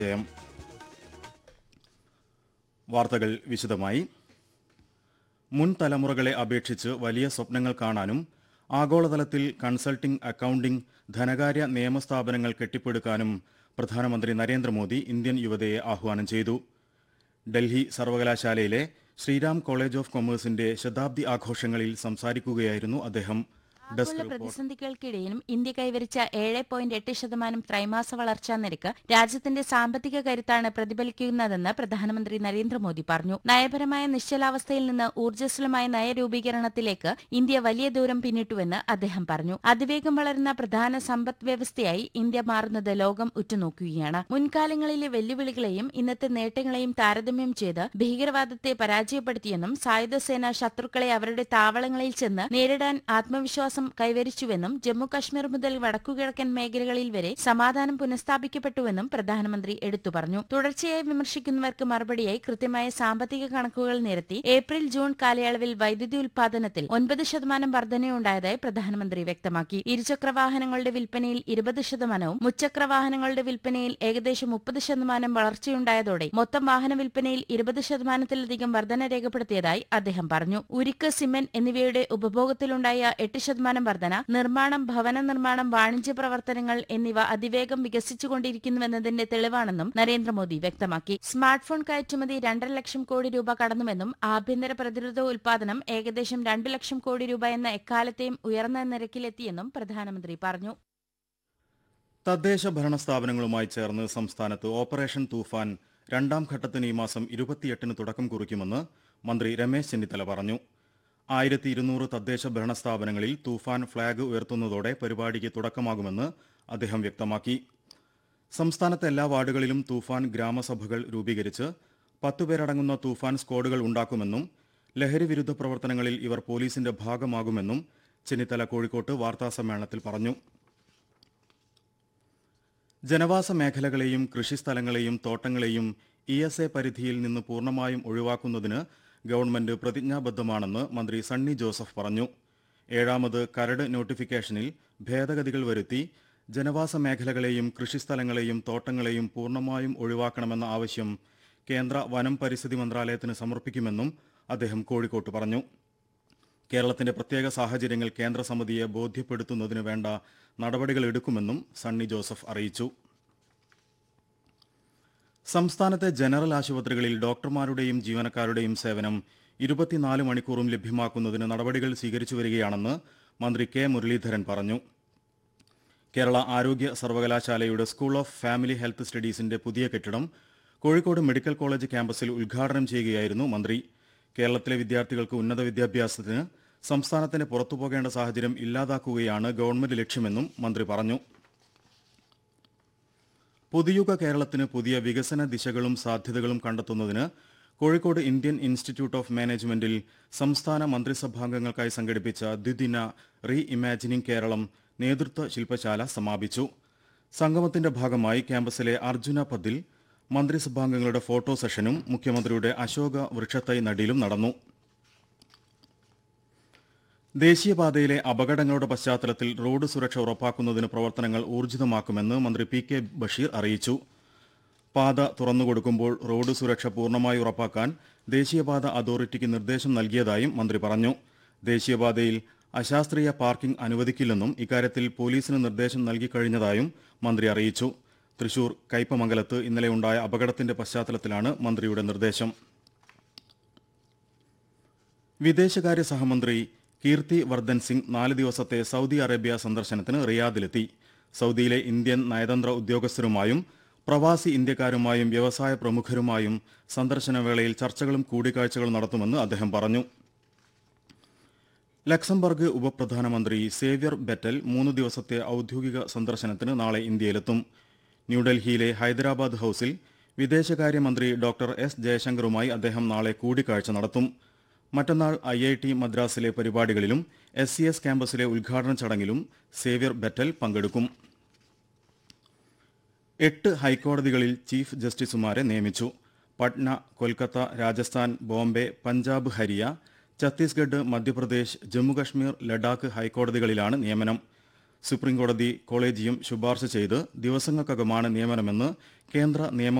ജയം വാർത്തകൾ വിശദമായി മുൻ തലമുറകളെ അപേക്ഷിച്ച് വലിയ സ്വപ്നങ്ങൾ കാണാനും ആഗോളതലത്തിൽ കൺസൾട്ടിംഗ് അക്കൌണ്ടിംഗ് ധനകാര്യ നിയമസ്ഥാപനങ്ങൾ കെട്ടിപ്പടുക്കാനും പ്രധാനമന്ത്രി നരേന്ദ്രമോദി ഇന്ത്യൻ യുവതയെ ആഹ്വാനം ചെയ്തു ഡൽഹി സർവകലാശാലയിലെ ശ്രീരാം കോളേജ് ഓഫ് കൊമേഴ്സിന്റെ ശതാബ്ദി ആഘോഷങ്ങളിൽ സംസാരിക്കുകയായിരുന്നു അദ്ദേഹം ഡെസ്ക് ആഗോള റിപ്പോർട്ട് പ്രതിസന്ധികൾക്കിടയിലും ഇന്ത്യ കൈവരിച്ച ഏഴ് പോയിന്റ് എട്ട് ശതമാനം ത്രൈമാസ വളർച്ചാ നിരക്ക് രാജ്യത്തിന്റെ സാമ്പത്തിക കരുത്താണ് പ്രതിഫലിക്കുന്നതെന്ന് പ്രധാനമന്ത്രി നരേന്ദ്രമോദി പറഞ്ഞു നയപരമായ നിശ്ചലാവസ്ഥയിൽ നിന്ന് ഊർജ്ജസ്വലമായ നയരൂപീകരണത്തിലേക്ക് ഇന്ത്യ വലിയ ദൂരം പിന്നിട്ടുവെന്ന് അദ്ദേഹം പറഞ്ഞു അതിവേഗം വളരുന്ന പ്രധാന സമ്പദ് വ്യവസ്ഥയായി ഇന്ത്യ മാറുന്നത് ലോകം ഉറ്റുനോക്കുകയാണ് മുൻകാലങ്ങളിലെ വെല്ലുവിളികളെയും ഇന്നത്തെ നേട്ടങ്ങളെയും താരതമ്യം ചെയ്ത് ഭീകരവാദത്തെ പരാജയപ്പെടുത്തിയെന്നും സായുധ സേന ശത്രുക്കളെ അവരുടെ താവളങ്ങളിൽ ചെന്ന് നേരിടാൻ ആത്മവിശ്വാസം കൈവരിച്ചുവെന്നും ജമ്മു കശ്മീർ മുതൽ വടക്കുകിഴക്കൻ മേഖലകളിൽ വരെ സമാധാനം പുനഃസ്ഥാപിക്കപ്പെട്ടുവെന്നും പ്രധാനമന്ത്രി എടുത്തു പറഞ്ഞു തുടർച്ചയായി വിമർശിക്കുന്നവർക്ക് മറുപടിയായി കൃത്യമായ സാമ്പത്തിക കണക്കുകൾ നിരത്തി ഏപ്രിൽ ജൂൺ കാലയളവിൽ വൈദ്യുതി ഉൽപാദനത്തിൽ ഒൻപത് ശതമാനം വർധനയുണ്ടായതായി പ്രധാനമന്ത്രി വ്യക്തമാക്കി ഇരുചക്ര വാഹനങ്ങളുടെ വിൽപ്പനയിൽ ഇരുപത് ശതമാനവും മുച്ചക്ര വാഹനങ്ങളുടെ വിൽപ്പനയിൽ ഏകദേശം മുപ്പത് ശതമാനം വളർച്ചയുണ്ടായതോടെ മൊത്തം വാഹന വിൽപ്പനയിൽ ഇരുപത് ശതമാനത്തിലധികം വർധന രേഖപ്പെടുത്തിയതായി അദ്ദേഹം പറഞ്ഞു ഉരുക്ക് സിമന്റ് എന്നിവയുടെ ഉപഭോഗത്തിലുണ്ടായ എട്ട് ശതമാനം വർധന നിർമ്മാണം ഭവന നിർമ്മാണം വാണിജ്യ പ്രവർത്തനങ്ങൾ എന്നിവ അതിവേഗം വികസിച്ചുകൊണ്ടിരിക്കുന്നുവെന്നതിന്റെ തെളിവാണെന്നും നരേന്ദ്രമോദി വ്യക്തമാക്കി സ്മാർട്ട് ഫോൺ കയറ്റുമതി രണ്ടര ലക്ഷം കോടി രൂപ കടന്നുവെന്നും ആഭ്യന്തര പ്രതിരോധ ഉൽപാദനം ഏകദേശം രണ്ട് ലക്ഷം കോടി രൂപ എന്ന എക്കാലത്തെയും ഉയർന്ന നിരക്കിലെത്തിയെന്നും പ്രധാനമന്ത്രി പറഞ്ഞു തദ്ദേശ ഭരണ സ്ഥാപനങ്ങളുമായി ചേർന്ന് സംസ്ഥാനത്ത് ഓപ്പറേഷൻ തൂഫാൻ രണ്ടാം ഘട്ടത്തിന് ഈ മാസം ഇരുപത്തിയെട്ടിന് തുടക്കം കുറിക്കുമെന്ന് മന്ത്രി രമേശ് ചെന്നിത്തല പറഞ്ഞു ആയിരത്തി ഇരുന്നൂറ് തദ്ദേശ ഭരണ സ്ഥാപനങ്ങളിൽ തൂഫാൻ ഫ്ളാഗ് ഉയർത്തുന്നതോടെ പരിപാടിക്ക് തുടക്കമാകുമെന്ന് അദ്ദേഹം വ്യക്തമാക്കി സംസ്ഥാനത്തെ എല്ലാ വാർഡുകളിലും തൂഫാൻ ഗ്രാമസഭകൾ രൂപീകരിച്ച് പത്തുപേരടങ്ങുന്ന തൂഫാൻ സ്ക്വാഡുകൾ ഉണ്ടാക്കുമെന്നും ലഹരി വിരുദ്ധ പ്രവർത്തനങ്ങളിൽ ഇവർ പോലീസിന്റെ ഭാഗമാകുമെന്നും ചെന്നിത്തല കോഴിക്കോട്ട് വാർത്താസമ്മേളനത്തിൽ പറഞ്ഞു ജനവാസ മേഖലകളെയും കൃഷിസ്ഥലങ്ങളെയും തോട്ടങ്ങളെയും ഇ എസ് എ പരിധിയിൽ നിന്ന് പൂർണ്ണമായും ഒഴിവാക്കുന്നതിന് ഗവൺമെന്റ് പ്രതിജ്ഞാബദ്ധമാണെന്ന് മന്ത്രി സണ്ണി ജോസഫ് പറഞ്ഞു ഏഴാമത് കരട് നോട്ടിഫിക്കേഷനിൽ ഭേദഗതികൾ വരുത്തി ജനവാസ മേഖലകളെയും കൃഷിസ്ഥലങ്ങളെയും തോട്ടങ്ങളെയും പൂർണ്ണമായും ഒഴിവാക്കണമെന്ന ആവശ്യം കേന്ദ്ര വനം പരിസ്ഥിതി മന്ത്രാലയത്തിന് സമർപ്പിക്കുമെന്നും അദ്ദേഹം കോഴിക്കോട്ട് പറഞ്ഞു കേരളത്തിന്റെ പ്രത്യേക സാഹചര്യങ്ങൾ കേന്ദ്ര സമിതിയെ ബോധ്യപ്പെടുത്തുന്നതിന് വേണ്ട നടപടികൾ എടുക്കുമെന്നും സണ്ണി ജോസഫ് അറിയിച്ചു സംസ്ഥാനത്തെ ജനറൽ ആശുപത്രികളിൽ ഡോക്ടർമാരുടെയും ജീവനക്കാരുടെയും സേവനം ഇരുപത്തിനാല് മണിക്കൂറും ലഭ്യമാക്കുന്നതിന് നടപടികൾ സ്വീകരിച്ചു വരികയാണെന്ന് മന്ത്രി കെ മുരളീധരൻ പറഞ്ഞു കേരള ആരോഗ്യ സർവകലാശാലയുടെ സ്കൂൾ ഓഫ് ഫാമിലി ഹെൽത്ത് സ്റ്റഡീസിന്റെ പുതിയ കെട്ടിടം കോഴിക്കോട് മെഡിക്കൽ കോളേജ് ക്യാമ്പസിൽ ഉദ്ഘാടനം ചെയ്യുകയായിരുന്നു മന്ത്രി കേരളത്തിലെ വിദ്യാർത്ഥികൾക്ക് ഉന്നത വിദ്യാഭ്യാസത്തിന് സംസ്ഥാനത്തിന് പുറത്തു പോകേണ്ട സാഹചര്യം ഇല്ലാതാക്കുകയാണ് ഗവൺമെന്റ് ലക്ഷ്യമെന്നും മന്ത്രി പറഞ്ഞു പുതുയുഗ കേരളത്തിന് പുതിയ വികസന ദിശകളും സാധ്യതകളും കണ്ടെത്തുന്നതിന് കോഴിക്കോട് ഇന്ത്യൻ ഇൻസ്റ്റിറ്റ്യൂട്ട് ഓഫ് മാനേജ്മെന്റിൽ സംസ്ഥാന മന്ത്രിസഭാംഗങ്ങൾക്കായി സംഘടിപ്പിച്ച ദ്വിദിന റീ ഇമാജിനിംഗ് കേരളം നേതൃത്വ ശില്പശാല സമാപിച്ചു സംഗമത്തിന്റെ ഭാഗമായി ക്യാമ്പസിലെ അർജുന പദിൽ മന്ത്രിസഭാംഗങ്ങളുടെ ഫോട്ടോ സെഷനും മുഖ്യമന്ത്രിയുടെ അശോക വൃക്ഷത്തൈ നടീലും നടന്നു ദേശീയപാതയിലെ അപകടങ്ങളുടെ പശ്ചാത്തലത്തിൽ റോഡ് സുരക്ഷ ഉറപ്പാക്കുന്നതിന് പ്രവർത്തനങ്ങൾ ഊർജിതമാക്കുമെന്ന് മന്ത്രി പി കെ ബഷീർ അറിയിച്ചു പാത തുറന്നുകൊടുക്കുമ്പോൾ റോഡ് സുരക്ഷ പൂർണ്ണമായി ഉറപ്പാക്കാൻ ദേശീയപാത അതോറിറ്റിക്ക് നിർദ്ദേശം നൽകിയതായും മന്ത്രി പറഞ്ഞു ദേശീയപാതയിൽ അശാസ്ത്രീയ പാർക്കിംഗ് അനുവദിക്കില്ലെന്നും ഇക്കാര്യത്തിൽ പോലീസിന് നിർദ്ദേശം നൽകിക്കഴിഞ്ഞതായും മന്ത്രി അറിയിച്ചു തൃശൂർ കയ്പമംഗലത്ത് ഇന്നലെ ഉണ്ടായ അപകടത്തിന്റെ പശ്ചാത്തലത്തിലാണ് മന്ത്രിയുടെ നിർദ്ദേശം വിദേശകാര്യ സഹമന്ത്രി കീർത്തി വർദ്ധൻ സിംഗ് നാല് ദിവസത്തെ സൗദി അറേബ്യ സന്ദർശനത്തിന് റിയാദിലെത്തി സൗദിയിലെ ഇന്ത്യൻ നയതന്ത്ര ഉദ്യോഗസ്ഥരുമായും പ്രവാസി ഇന്ത്യക്കാരുമായും വ്യവസായ പ്രമുഖരുമായും സന്ദർശന വേളയിൽ ചർച്ചകളും കൂടിക്കാഴ്ചകളും നടത്തുമെന്ന് അദ്ദേഹം പറഞ്ഞു ലക്സംബർഗ് ഉപപ്രധാനമന്ത്രി സേവ്യർ ബെറ്റൽ മൂന്ന് ദിവസത്തെ ഔദ്യോഗിക സന്ദർശനത്തിന് നാളെ ഇന്ത്യയിലെത്തും ന്യൂഡൽഹിയിലെ ഹൈദരാബാദ് ഹൌസിൽ വിദേശകാര്യമന്ത്രി ഡോക്ടർ എസ് ജയശങ്കറുമായി അദ്ദേഹം നാളെ കൂടിക്കാഴ്ച നടത്തും മറ്റന്നാൾ ഐ ഐ ടി മദ്രാസിലെ പരിപാടികളിലും എസ് സി എസ് ക്യാമ്പസിലെ ഉദ്ഘാടന ചടങ്ങിലും സേവ്യർ ബെറ്റൽ പങ്കെടുക്കും എട്ട് ഹൈക്കോടതികളിൽ ചീഫ് ജസ്റ്റിസുമാരെ നിയമിച്ചു പട്ന കൊൽക്കത്ത രാജസ്ഥാൻ ബോംബെ പഞ്ചാബ് ഹരിയ ഛത്തീസ്ഗഡ് മധ്യപ്രദേശ് ജമ്മുകശ്മീർ ലഡാക്ക് ഹൈക്കോടതികളിലാണ് നിയമനം സുപ്രീംകോടതി കോളേജിയം ശുപാർശ ചെയ്ത് ദിവസങ്ങൾക്കകമാണ് നിയമനമെന്ന് കേന്ദ്ര നിയമ